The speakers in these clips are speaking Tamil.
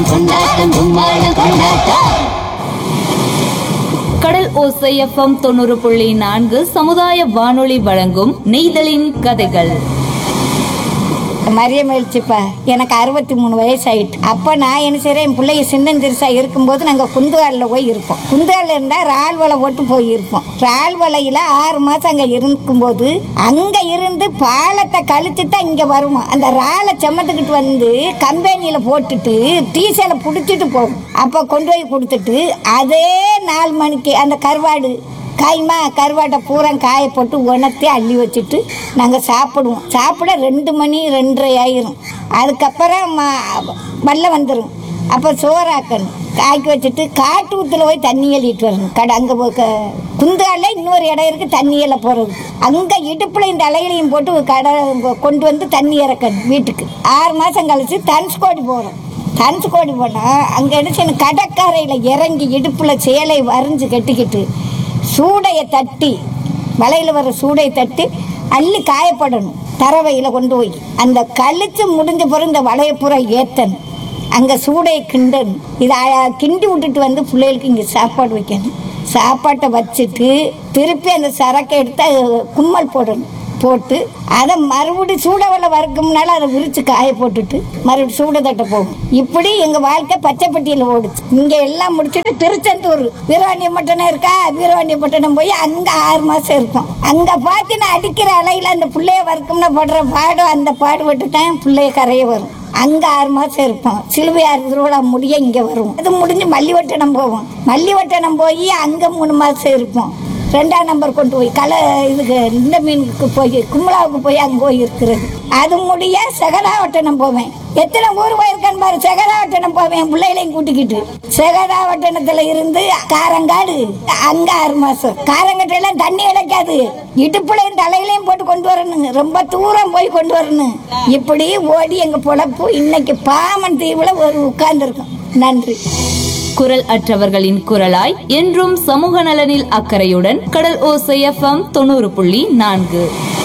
கொண்டாட்டம் கும்மாளம் கொண்டாட்டம் கடல் ஓசை எஃப்எம் தொண்ணூறு புள்ளி நான்கு சமுதாய வானொலி வழங்கும் நெய்தலின் கதைகள் மரியம் எழுச்சிப்பா எனக்கு அறுபத்தி மூணு வயசு ஆயிட்டு அப்போ நான் என்ன செய்கிறேன் என் பிள்ளைய சின்னஞ்சிறுசா இருக்கும்போது நாங்கள் குந்துகாலில் போய் இருப்போம் குந்துகாலில் இருந்தால் ரால் வலை போட்டு போய் இருப்போம் ரால் வலையில் ஆறு மாதம் அங்கே இருக்கும்போது அங்கே இருந்து பாலத்தை கழிச்சு தான் இங்கே வருவோம் அந்த ராலை செமத்துக்கிட்டு வந்து கம்பெனியில் போட்டுட்டு டீசலை பிடிச்சிட்டு போகும் அப்போ கொண்டு போய் கொடுத்துட்டு அதே நாலு மணிக்கு அந்த கருவாடு காய்மா கருவாட்டை பூரா காய போட்டு உணர்த்தி அள்ளி வச்சுட்டு நாங்கள் சாப்பிடுவோம் சாப்பிட ரெண்டு மணி ரெண்டரை ஆயிரும் அதுக்கப்புறம் ம- வெள்ளம் வந்துடும் அப்போ சோறாக்கணும் காய்க்க வச்சுட்டு காட்டு ஊத்துல போய் தண்ணி எழுதிட்டு வரணும் கடை அங்கே குந்தால இன்னொரு இடம் இருக்குது தண்ணி எல்ல போகிறது அங்கே இடுப்பில் இந்த அலைகளையும் போட்டு கடை கொண்டு வந்து தண்ணி இறக்கணும் வீட்டுக்கு ஆறு மாதம் கழிச்சு தனுஷ்கோடி போகிறோம் தனுஷ்கோடி போனால் அங்கே என்ன கடற்கரையில் இறங்கி இடுப்பில் சேலை வரைஞ்சு கட்டிக்கிட்டு சூடையை தட்டி வலையில் வர சூடையை தட்டி அள்ளி காயப்படணும் தரவையில் கொண்டு போய் அந்த கழிச்சு முடிஞ்ச பிறகு இந்த வலையை பூரா ஏற்றணும் அங்கே சூடையை கிண்டணும் இதை அ- கிண்டி விட்டுட்டு வந்து பிள்ளைகளுக்கு இங்கே சாப்பாடு வைக்கணும் சாப்பாட்டை வச்சுட்டு திருப்பி அந்த சரக்கை எடுத்து அது கும்மல் போடணும் போட்டு அதை மறுபடி சூடவலை வறுக்கும்னால அதை விரிச்சு காய போட்டுட்டு மறுபடியும் சூட தட்ட போகும் இப்படி எங்க வாழ்க்கை பச்சைப்பட்டியில் ஓடுச்சு இங்க எல்லாம் முடிச்சுட்டு திருச்செந்தூர் வீரவாண்டியப்பட்டினம் இருக்கா வீரவாண்டியப்பட்டினம் போய் அங்க ஆறு மாசம் இருக்கும் அங்க பார்த்து நான் அடிக்கிற அலையில அந்த பிள்ளைய வறுக்கும்னா படுற பாடம் அந்த பாடுபட்டு தான் பிள்ளைய கரைய வரும் அங்க ஆறு மாசம் இருப்போம் சிலுவையார் திருவிழா முடிய இங்க வருவோம் அது முடிஞ்சு மல்லிவட்டணம் போவோம் மல்லிவட்டணம் போய் அங்க மூணு மாசம் இருப்போம் ரெண்டாம் நம்பர் கொண்டு போய் கலை இதுக்கு இந்த மீனுக்கு போய் கும்பலாவுக்கு போய் அங்கே போய் இருக்கிறது அது முடிய செகடாவட்டணம் போவேன் எத்தனை ஊர் போயிருக்கேன் பாரு செகடாவட்டணம் போவேன் பிள்ளைகளையும் கூட்டிக்கிட்டு செகடாவட்டணத்துல இருந்து காரங்காடு அங்க ஆறு மாசம் காரங்கட்ட எல்லாம் தண்ணி கிடைக்காது இடுப்புலையும் தலையிலையும் போட்டு கொண்டு வரணுங்க ரொம்ப தூரம் போய் கொண்டு வரணும் இப்படி ஓடி எங்க பொழப்பு இன்னைக்கு பாமன் தீவுல ஒரு உட்கார்ந்துருக்கோம் நன்றி குரல் அற்றவர்களின் குரலாய் என்றும் சமூக நலனில் அக்கறையுடன் கடல் ஓசை எஃப்எம் தொண்ணூறு புள்ளி நான்கு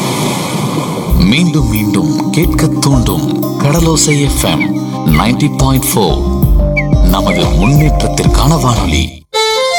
மீண்டும் மீண்டும் கேட்க தூண்டும் Kadalosai FM ninety point four நமது முன்னேற்றத்திற்கான வானொலி